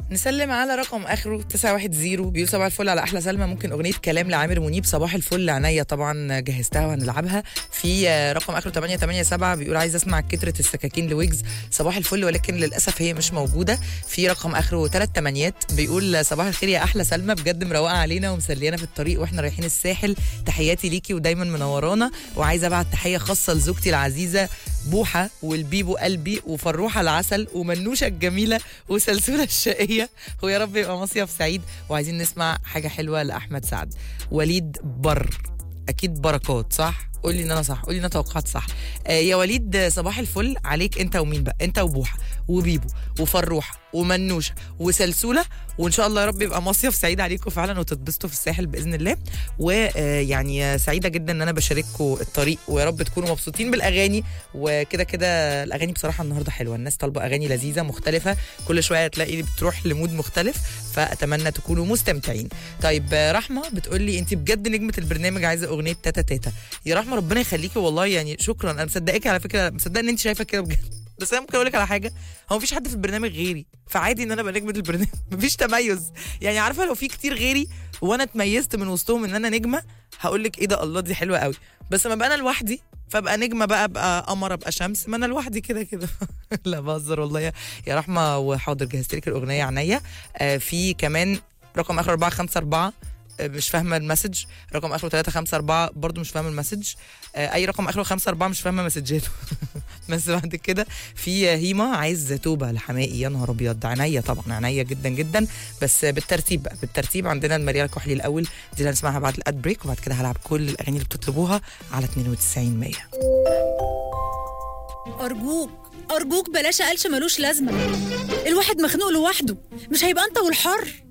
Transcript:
نسلم على رقم اخره 910 بيقول صباح الفل على احلى سلمى ممكن اغنيه كلام لعامر منيب صباح الفل عينيا طبعا جهزتها وهنلعبها في آه، رقم اخره 887 بيقول عايز اسمع كتره السكاكين لويجز صباح الفل ولكن للاسف هي مش موجوده في رقم اخره 3 تمانيات بيقول صباح الخير يا احلى سلمى بجد مروقه علينا ومسليانا في الطريق واحنا رايحين الساحل تحياتي ليكي ودايما منورانا وعايزه ابعت تحيه خاصه لزوجتي العزيزه بوحه والبيبو قلبي وفروحه العسل ومنوشه الجميله وسلسله الشقيه ويا رب يبقى مصيف سعيد وعايزين نسمع حاجه حلوه لاحمد سعد وليد بر اكيد بركات صح قولي ان انا صح قولي ان انا توقعت صح آه يا وليد آه، صباح الفل عليك انت ومين بقى انت وبوحه وبيبو وفروحه ومنوشه وسلسوله وان شاء الله يا رب يبقى مصيف سعيد عليكم فعلا وتتبسطوا في الساحل باذن الله ويعني سعيده جدا ان انا بشارككم الطريق ويا رب تكونوا مبسوطين بالاغاني وكده كده الاغاني بصراحه النهارده حلوه الناس طالبه اغاني لذيذه مختلفه كل شويه تلاقي بتروح لمود مختلف فاتمنى تكونوا مستمتعين طيب آه، رحمه بتقول لي انت بجد نجمه البرنامج عايزه اغنيه تاتا تاتا يا رحمه ربنا يخليكي والله يعني شكرا انا مصدقاكي على فكره مصدقه ان انت شايفه كده بجد بس انا ممكن اقول لك على حاجه هو مفيش حد في البرنامج غيري فعادي ان انا ابقى نجمه البرنامج مفيش تميز يعني عارفه لو في كتير غيري وانا اتميزت من وسطهم ان انا نجمه هقول لك ايه ده الله دي حلوه قوي بس لما ابقى انا لوحدي فابقى نجمه بقى ابقى قمر ابقى شمس ما انا لوحدي كده كده لا بهزر والله يا يا رحمه وحاضر جهزت لك الاغنيه عينيا آه في كمان رقم اخر 454 آه، مش فاهمه المسج رقم اخره 354 برضو مش فاهمه المسج آه، اي رقم اخره 54 مش فاهمه مسجاته بس بعد كده في هيما عايز توبه لحمائي يا نهار ابيض عينيا طبعا عينيا جدا جدا بس بالترتيب بقى بالترتيب عندنا المريال الكحلي الاول دي اللي هنسمعها بعد الاد بريك وبعد كده هلعب كل الاغاني اللي بتطلبوها على 92 100 أرجوك أرجوك بلاش قلش ملوش لازمة الواحد مخنوق لوحده مش هيبقى أنت والحر